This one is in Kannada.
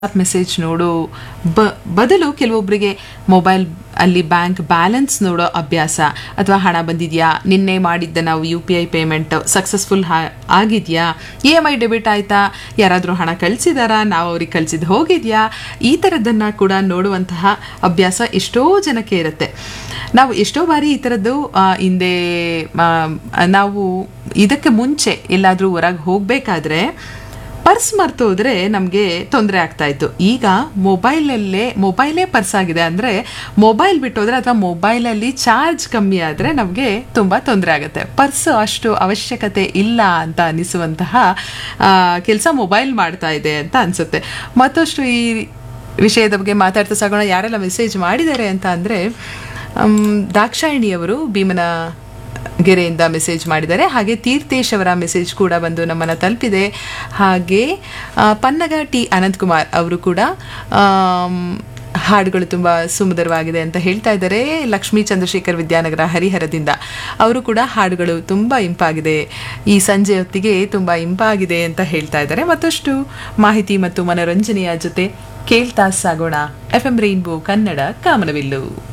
ಮೆಸೇಜ್ ನೋಡೋ ಬ ಬದಲು ಕೆಲವೊಬ್ಬರಿಗೆ ಮೊಬೈಲ್ ಅಲ್ಲಿ ಬ್ಯಾಂಕ್ ಬ್ಯಾಲೆನ್ಸ್ ನೋಡೋ ಅಭ್ಯಾಸ ಅಥವಾ ಹಣ ಬಂದಿದೆಯಾ ನಿನ್ನೆ ಮಾಡಿದ್ದ ನಾವು U P I payment successful ಆಗಿದೆಯಾ ಇ ಎಮ್ ಐ ಡೆಬಿಟ್ ಆಯಿತಾ ಯಾರಾದರೂ ಹಣ ಕಳಿಸಿದಾರಾ ನಾವು ಅವ್ರಿಗೆ ಕಳಿಸಿದ್ದು ಹೋಗಿದೆಯಾ ಈ ಥರದ್ದನ್ನು ಕೂಡ ನೋಡುವಂತಹ ಅಭ್ಯಾಸ ಎಷ್ಟೋ ಜನಕ್ಕೆ ಇರುತ್ತೆ ನಾವು ಎಷ್ಟೋ ಬಾರಿ ಈ ಥರದ್ದು ಆ, ಹಿಂದೆ ಆ, ನಾವು ಇದಕ್ಕೆ ಮುಂಚೆ ಎಲ್ಲಾದರೂ ಹೊರಗೆ ಹೋಗಬೇಕಾದ್ರೆ ಪರ್ಸ್ ಮರ್ತು ಹೋದ್ರೆ ನಮಗೆ ತೊಂದರೆ ಆಗ್ತಾ ಇತ್ತು ಈಗ ಮೊಬೈಲಲ್ಲೇ ಮೊಬೈಲೇ ಪರ್ಸ್ ಆಗಿದೆ ಅಂದರೆ ಮೊಬೈಲ್ ಬಿಟ್ಟೋದ್ರೆ ಅಥವಾ ಮೊಬೈಲಲ್ಲಿ ಚಾರ್ಜ್ ಕಮ್ಮಿ ಆದರೆ ನಮಗೆ ತುಂಬ ತೊಂದರೆ ಆಗುತ್ತೆ ಪರ್ಸ್ ಅಷ್ಟು ಅವಶ್ಯಕತೆ ಇಲ್ಲ ಅಂತ ಅನಿಸುವಂತಹ ಕೆಲಸ ಮೊಬೈಲ್ ಮಾಡ್ತಾ ಇದೆ ಅಂತ ಅನಿಸುತ್ತೆ ಮತ್ತಷ್ಟು ಈ ವಿಷಯದ ಬಗ್ಗೆ ಮಾತಾಡ್ತಾ ಸಾಗೋಣ ಯಾರೆಲ್ಲ ಮೆಸೇಜ್ ಮಾಡಿದ್ದಾರೆ ಅಂತ ಅಂದರೆ ದಾಕ್ಷಾಯಿಣಿಯವರು ಭೀಮನ ಗೆರೆಯಿಂದ ಮೆಸೇಜ್ ಮಾಡಿದ್ದಾರೆ ಹಾಗೆ ತೀರ್ಥೇಶ್ ಅವರ ಮೆಸೇಜ್ ಕೂಡ ಬಂದು ನಮ್ಮನ್ನು ತಲುಪಿದೆ ಹಾಗೆ ಆ, ಪನ್ನಗ ಟಿ ಅನಂತಕುಮಾರ್ ಅವರು ಕೂಡ ಆಮ್, ಹಾಡುಗಳು ತುಂಬ ಸುಮಧುರವಾಗಿದೆ ಅಂತ ಹೇಳ್ತಾ ಇದ್ದಾರೆ ಲಕ್ಷ್ಮೀ ಚಂದ್ರಶೇಖರ್ ವಿದ್ಯಾನಗರ ಹರಿಹರದಿಂದ ಅವರು ಕೂಡ ಹಾಡುಗಳು ತುಂಬ ಇಂಪಾಗಿದೆ ಈ ಸಂಜೆ ಹೊತ್ತಿಗೆ ತುಂಬ ಇಂಪಾಗಿದೆ ಅಂತ ಹೇಳ್ತಾ ಇದ್ದಾರೆ ಮತ್ತಷ್ಟು ಮಾಹಿತಿ ಮತ್ತು ಮನೋರಂಜನೆಯ ಜೊತೆ ಕೇಳ್ತಾ ಸಾಗೋಣ ಎಫ್ ಎಂ ರೈನ್ಬೋ ಕನ್ನಡ ಕಾಮನವಿಲ್ಲು